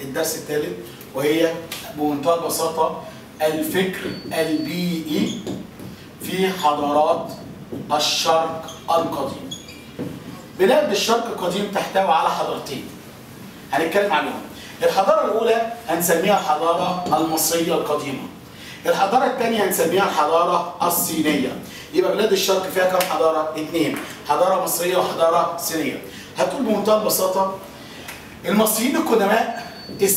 الدرس الثالث وهي بمنتهى البساطة الفكر البيئي في حضارات الشرق القديم بلاد الشرق القديم تحتوي على حضارتين هنتكلم عليهم الحضارة الأولى هنسميها الحضارة المصرية القديمة الحضارة الثانية هنسميها الحضارة الصينية يبقى بلاد الشرق فيها كم حضارة؟ اثنين حضارة مصرية وحضارة صينية هتقول بمنتهى البساطة المصريين القدماء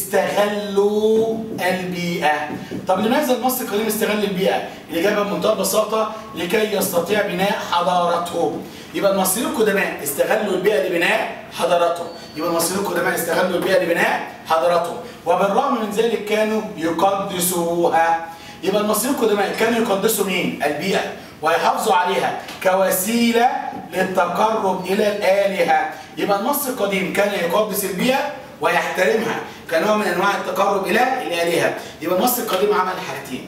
استغلوا البيئة طب لماذا المصري القديم استغل البيئة؟ الإجابة بمنتهى البساطة لكي يستطيع بناء حضارته يبقى المصريين القدماء استغلوا البيئة لبناء حضارتهم يبقى المصريين القدماء استغلوا البيئة لبناء حضارتهم وبالرغم من ذلك كانوا يقدسوها يبقى المصريين القدماء كانوا يقدسوا مين؟ البيئة ويحافظوا عليها كوسيلة للتقرب إلى الآلهة يبقى المصري القديم كان يقدس البيئة ويحترمها كنوع من أنواع التقرب إلى الآلهة يبقى المصري القديم عمل حاجتين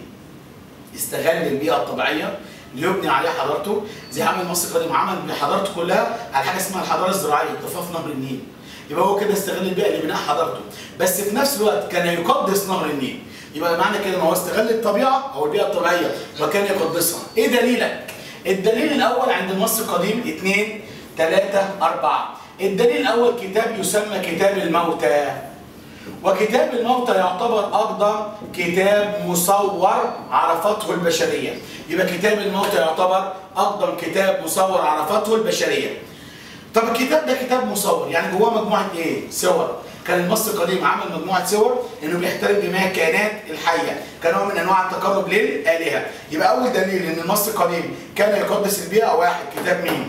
استغل البيئة الطبيعية ليبني عليها حضارته زي عمل مصر القديم عمل حضارته كلها على حاجه اسمها الحضاره الزراعيه ضفاف نهر النيل يبقى هو كده استغل البيئه لبناء حضارته بس في نفس الوقت كان يقدس نهر النيل يبقى معنى كده ان هو استغل الطبيعه او البيئه الطبيعيه وكان يقدسها ايه دليلك الدليل الاول عند المصري القديم اثنين ثلاثة أربعة الدليل الأول كتاب يسمى كتاب الموتى وكتاب الموتى يعتبر أقدم كتاب مصور عرفته البشرية يبقى كتاب الموتى يعتبر أقدم كتاب مصور عرفته البشرية طب الكتاب ده كتاب مصور يعني جواه مجموعة إيه؟ صور كان المصري القديم عمل مجموعة صور إنه بيحترم جميع الكائنات الحية كنوع من أنواع التقرب للآلهة يبقى أول دليل إن المصري القديم كان يقدس البيئة واحد كتاب مين؟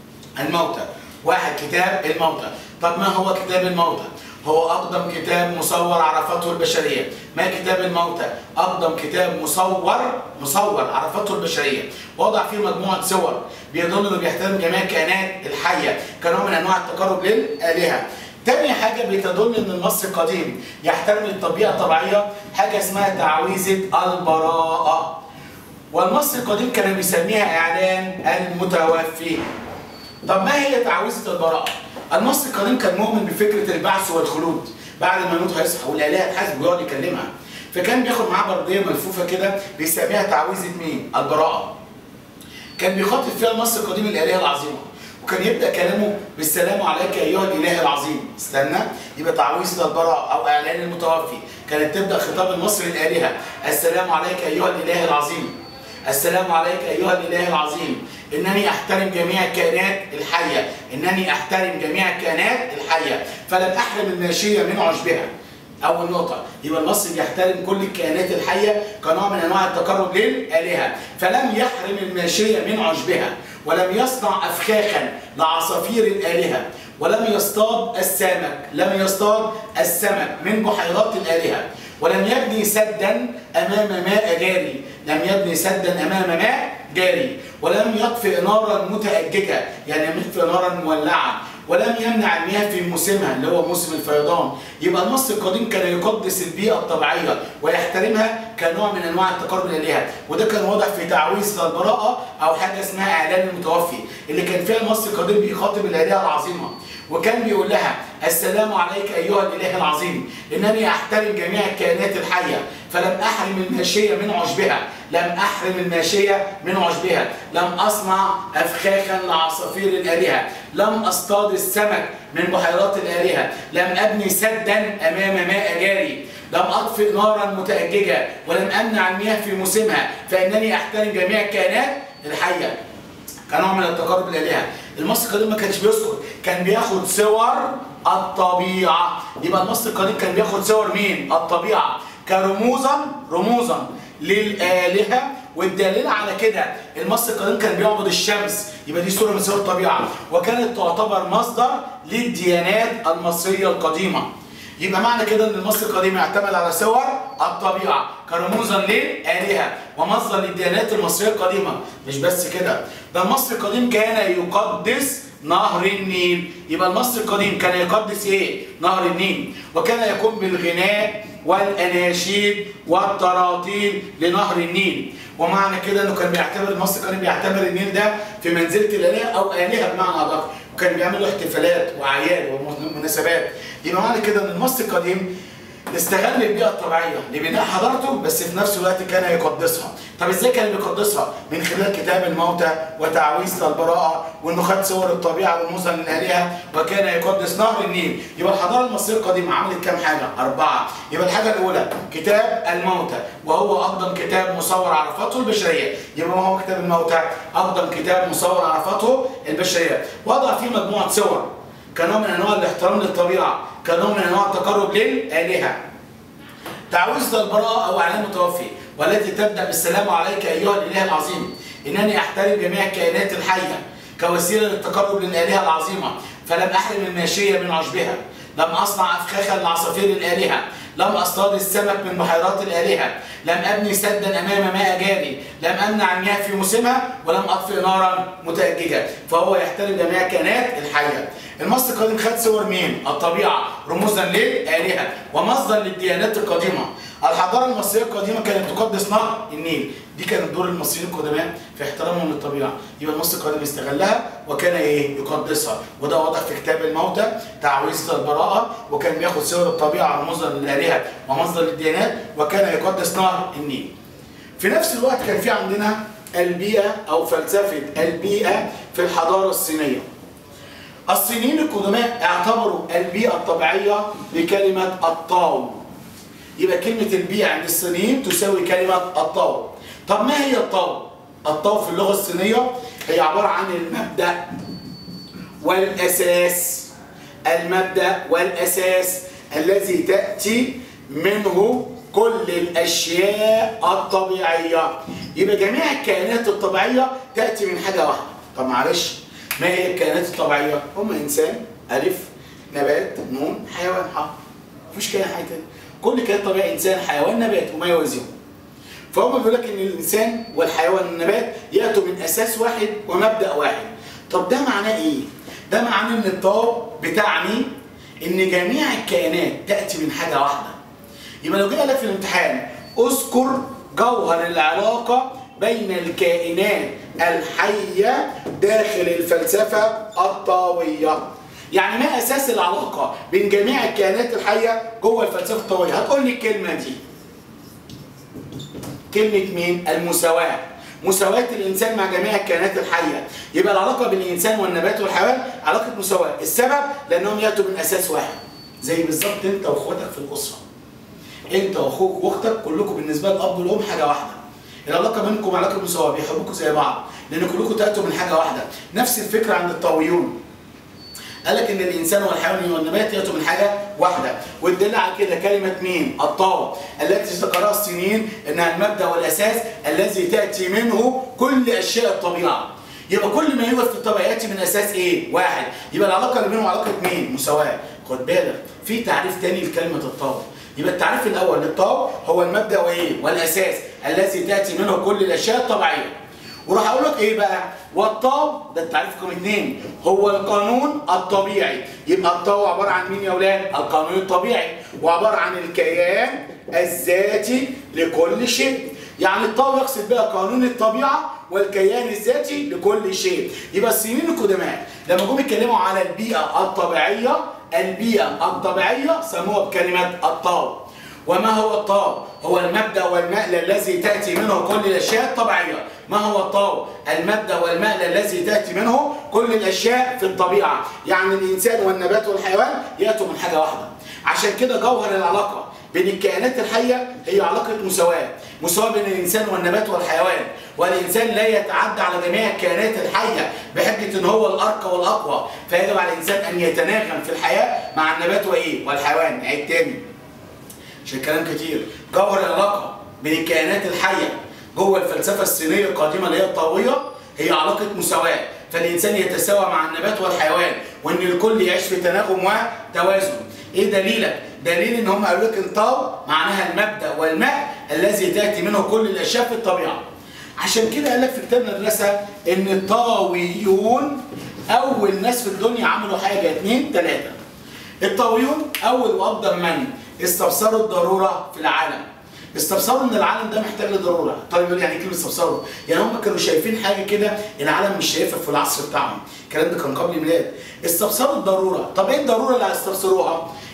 الموتى واحد كتاب الموتى طب ما هو كتاب الموتى؟ هو أقدم كتاب مصور عرفته البشرية ما كتاب الموتى أقدم كتاب مصور مصور عرفته البشرية وضع فيه مجموعة صور بيدل إنه بيحترم جميع الكائنات الحية كنوع من أنواع التقرب للآلهة تاني حاجة بتدل إن المصري القديم يحترم الطبيعة الطبيعية حاجة اسمها تعويذة البراءة والمصري القديم كان بيسميها إعلان المتوفي طب ما هي تعويذة البراءة؟ المصري القديم كان مؤمن بفكرة البعث والخلود بعد ما يموت هيصحى والآلهة تحاسب ويقعد يكلمها فكان بياخد معاه بردية ملفوفة كده بيسميها تعويذة مين؟ البراءة كان بيخاطب فيها المصري القديم الآلهة العظيمة وكان يبدأ كلامه بالسلام عليك أيها الإله العظيم استنى يبقى تعويذة البراءة أو إعلان المتوفي كانت تبدأ خطاب المصري الآلهة السلام عليك أيها الإله العظيم السلام عليك أيها الإله العظيم إنني أحترم جميع الكائنات الحية إنني أحترم جميع الكائنات الحية فلن أحرم الماشية من عشبها أول نقطة يبقى المصري بيحترم كل الكائنات الحية كنوع من أنواع التقرب للآلهة فلم يحرم الماشية من عشبها ولم يصنع أفخاخا لعصافير الآلهة ولم يصطاد السمك لم يصطاد السمك من بحيرات الآلهة ولم يبني سدا أمام ماء جاري لم يبني سدا أمام ماء جاري ولم يطفئ نارا متأججة يعني يطفئ نارا مولعة ولم يمنع المياه في موسمها اللي هو موسم الفيضان يبقى المصري القديم كان يقدس البيئة الطبيعية ويحترمها كنوع من انواع التقرب الالهه وده كان واضح في تعويذ البراءه او حاجه اسمها اعلان المتوفي اللي كان فيها المصري القديم بيخاطب الالهه العظيمه وكان بيقول لها السلام عليك ايها الاله العظيم انني احترم جميع الكائنات الحيه فلم احرم الماشيه من عشبها لم احرم الماشيه من عشبها لم اصنع افخاخا لعصافير الالهه لم اصطاد السمك من بحيرات الالهه لم ابني سدا امام ماء جاري لم اطفئ نارا متاججه ولم امنع المياه في موسمها فانني احترم جميع الكائنات الحيه كنوع من التقرب الالهه المصري القديم ما كانش بيسكت كان بياخد صور الطبيعه يبقى المصري القديم كان بياخد صور مين الطبيعه كرموزا رموزا للالهه والدليل على كده المصري القديم كان بيعبد الشمس يبقى دي صوره من صور الطبيعه وكانت تعتبر مصدر للديانات المصريه القديمه يبقى معنى كده ان المصري القديم يعتمد على صور الطبيعه كرموزا للالهه ومصدر للديانات المصريه القديمه مش بس كده ده المصري القديم كان يقدس نهر النيل يبقى المصري القديم كان يقدس ايه نهر النيل وكان يقوم بالغناء والاناشيد والتراطيل لنهر النيل ومعنى كده انه كان بيعتبر المصري القديم بيعتبر النيل ده في منزله الالهه او الهه بمعنى ادق وكان بيعملوا احتفالات واعياد ومناسبات يبقى معنى كده ان المصري القديم استغل البيئة الطبيعية لبناء حضارته بس في نفس الوقت كان يقدسها طب ازاي كان بيقدسها من خلال كتاب الموتى وتعويذ البراءة وانه خد صور الطبيعة والمثل للآلهة وكان يقدس نهر النيل يبقى الحضارة المصرية القديمة عملت كام حاجة أربعة يبقى الحاجة الأولى كتاب الموتى وهو أقدم كتاب مصور عرفته البشرية يبقى ما هو كتاب الموتى أقدم كتاب مصور عرفته البشرية وضع فيه مجموعة صور كنوع من انواع الاحترام للطبيعه كنوع من انواع التقرب للالهه تعويذ البراءه او اعلام متوفي والتي تبدا بالسلام عليك ايها الاله العظيم انني احترم جميع الكائنات الحيه كوسيله للتقرب للالهه العظيمه فلم احرم الماشيه من عشبها لم اصنع افخاخا لعصافير الالهه لم اصطاد السمك من بحيرات الالهه لم ابني سدا امام ماء جاري لم امنع المياه في موسمها ولم اطفئ نارا متاججه فهو يحترم جميع الكائنات الحيه المصري القديم خد صور مين؟ الطبيعه رموزا للالهه ومصدر للديانات القديمه الحضاره المصريه القديمه كانت تقدس نهر النيل دي كانت دور المصريين القدماء في احترامهم للطبيعه يبقى المصري القديم استغلها وكان ايه يقدسها وده واضح في كتاب الموتى تعويذ البراءه وكان بياخد صور الطبيعه رموزا للالهه ومصدر للديانات وكان يقدس نهر النيل في نفس الوقت كان في عندنا البيئه او فلسفه البيئه في الحضاره الصينيه الصينيين القدماء اعتبروا البيئة الطبيعية بكلمة الطاو يبقى كلمة البيئة عند الصينيين تساوي كلمة الطاو طب ما هي الطاو؟ الطاو في اللغة الصينية هي عبارة عن المبدأ والأساس المبدأ والأساس الذي تأتي منه كل الأشياء الطبيعية يبقى جميع الكائنات الطبيعية تأتي من حاجة واحدة طب معلش ما هي الكائنات الطبيعية؟ هم إنسان ألف نبات نون حيوان ح مفيش كائن حي تاني كل كائن طبيعي إنسان حيوان نبات وما يوازيهم فهم بيقول لك إن الإنسان والحيوان والنبات يأتوا من أساس واحد ومبدأ واحد طب ده معناه إيه؟ ده معناه إن الطاو بتعني إن جميع الكائنات تأتي من حاجة واحدة يبقى لو جه لك في الامتحان اذكر جوهر العلاقة بين الكائنات الحية داخل الفلسفة الطاوية يعني ما أساس العلاقة بين جميع الكائنات الحية جوه الفلسفة الطاوية هتقول لي الكلمة دي كلمة مين؟ المساواة مساواة الإنسان مع جميع الكائنات الحية يبقى العلاقة بين الإنسان والنبات والحيوان علاقة مساواة السبب لأنهم يأتوا من أساس واحد زي بالظبط أنت وأخواتك في الأسرة أنت وأخوك وأختك كلكم بالنسبة للأب والأم حاجة واحدة العلاقه بينكم علاقه مساواه بيحبوكوا زي بعض لان كلكم تاتوا من حاجه واحده نفس الفكره عند الطاويون قال لك ان الانسان والحيوان والنبات ياتوا من حاجه واحده والدليل على كده كلمه مين؟ الطاو التي ذكرها الصينيين انها المبدا والاساس الذي تاتي منه كل اشياء الطبيعه يبقى كل ما يوجد في الطبيعه ياتي من اساس ايه؟ واحد يبقى العلاقه اللي بينهم علاقه مين؟ مساواه خد بالك في تعريف تاني لكلمه الطاو يبقى التعريف الاول للطاو هو المبدا وايه؟ والاساس الذي تاتي منه كل الاشياء الطبيعيه. وراح اقول لك ايه بقى؟ والطاو ده التعريف رقم اثنين هو القانون الطبيعي، يبقى الطاو عباره عن مين يا اولاد؟ القانون الطبيعي وعباره عن الكيان الذاتي لكل شيء. يعني الطاو يقصد بها قانون الطبيعه والكيان الذاتي لكل شيء. يبقى السنين القدماء لما جم يتكلموا على البيئه الطبيعيه البيئة الطبيعية سموها بكلمة الطاو وما هو الطاو؟ هو المبدأ والمأل الذي تأتي منه كل الأشياء الطبيعية ما هو الطاو؟ المبدأ والمأل الذي تأتي منه كل الأشياء في الطبيعة يعني الإنسان والنبات والحيوان يأتوا من حاجة واحدة عشان كده جوهر العلاقة بين الكائنات الحية هي علاقة مساواة مساواة بين الإنسان والنبات والحيوان والإنسان لا يتعدى على جميع الكائنات الحية بحجة إن هو الأرقى والأقوى فيجب على الإنسان أن يتناغم في الحياة مع النبات وإيه والحيوان عيد تاني عشان كلام كتير جوهر العلاقة بين الكائنات الحية جوه الفلسفة الصينية القديمة اللي هي الطاوية هي علاقة مساواة فالإنسان يتساوى مع النبات والحيوان وإن الكل يعيش في تناغم وتوازن إيه دليلك؟ دليل ان هم قالوا لك الطاو معناها المبدا والماء الذي تاتي منه كل الاشياء في الطبيعه. عشان كده قال لك في كتاب المدرسه ان الطاويون اول ناس في الدنيا عملوا حاجه اثنين ثلاثه. الطاويون اول واقدم من استبصروا الضروره في العالم. استبصروا ان العالم ده محتاج لضروره، طيب يقول يعني كلمه استبصروا؟ يعني هم كانوا شايفين حاجه كده العالم مش شايفها في العصر بتاعهم، الكلام ده كان قبل الميلاد. استبصروا الضروره، طب ايه الضروره اللي هيستبصروها؟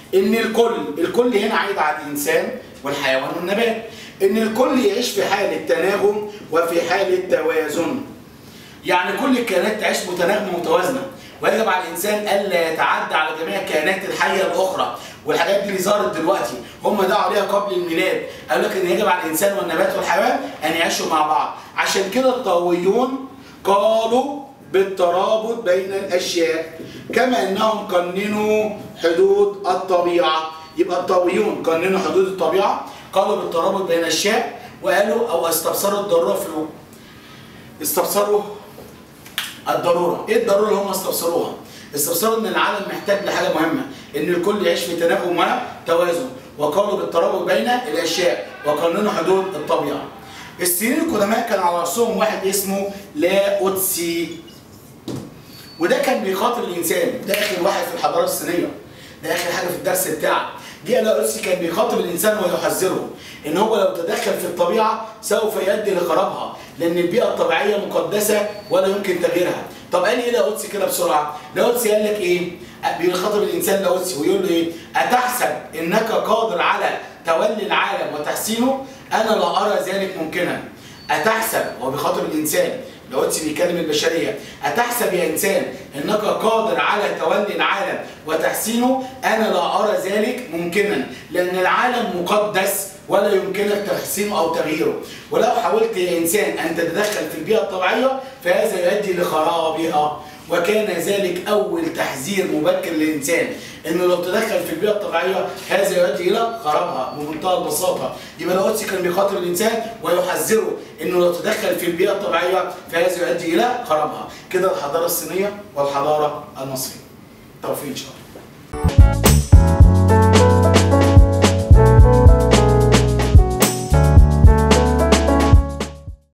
ان الكل الكل هنا عايد على الانسان والحيوان والنبات ان الكل يعيش في حاله تناغم وفي حاله توازن يعني كل الكائنات تعيش متناغمه ومتوازنه ويجب على الانسان الا يتعدى على جميع الكائنات الحيه الاخرى والحاجات دي اللي ظهرت دلوقتي هم دعوا عليها قبل الميلاد قالوا لك ان يجب على الانسان والنبات والحيوان ان يعيشوا مع بعض عشان كده الطاويون قالوا بالترابط بين الاشياء كما انهم قننوا حدود الطبيعه يبقى الطاويون قننوا حدود الطبيعه قالوا بالترابط بين الاشياء وقالوا او استبصروا الضروره في الوجود استبصروا الضروره، ايه الضروره اللي هم استبصروها؟ استبصروا ان العالم محتاج لحاجه مهمه، ان الكل يعيش في تناغم وتوازن، وقالوا بالترابط بين الاشياء وقانون حدود الطبيعه. السنين القدماء كان على راسهم واحد اسمه لاوتسي وده كان بيخاطب الانسان، ده اخر واحد في الحضاره الصينيه. ده اخر حاجه في الدرس بتاعك. جه لاوتسي كان بيخاطب الانسان ويحذره ان هو لو تدخل في الطبيعه سوف يؤدي لخرابها لان البيئه الطبيعيه مقدسه ولا يمكن تغييرها طب قال ايه لاوتسي كده بسرعه لاوتسي قال لك ايه بيخاطب الانسان لاوتسي ويقول له ايه اتحسب انك قادر على تولي العالم وتحسينه انا لا ارى ذلك ممكنا اتحسب هو بيخاطب الانسان لاوتسي بيكلم البشريه اتحسب يا انسان انك قادر على تولي العالم وتحسينه انا لا ارى ذلك ممكنا لان العالم مقدس ولا يمكنك تحسينه او تغييره ولو حاولت يا انسان ان تتدخل في البيئه الطبيعيه فهذا يؤدي لخرابها وكان ذلك اول تحذير مبكر للانسان انه لو تدخل في البيئه الطبيعيه هذا يؤدي الى خرابها بمنتهى البساطه يبقى لاوتسي كان بيخاطب الانسان ويحذره انه لو تدخل في البيئه الطبيعيه فهذا يؤدي الى خرابها كده الحضاره الصينيه والحضاره المصريه توفيق ان شاء الله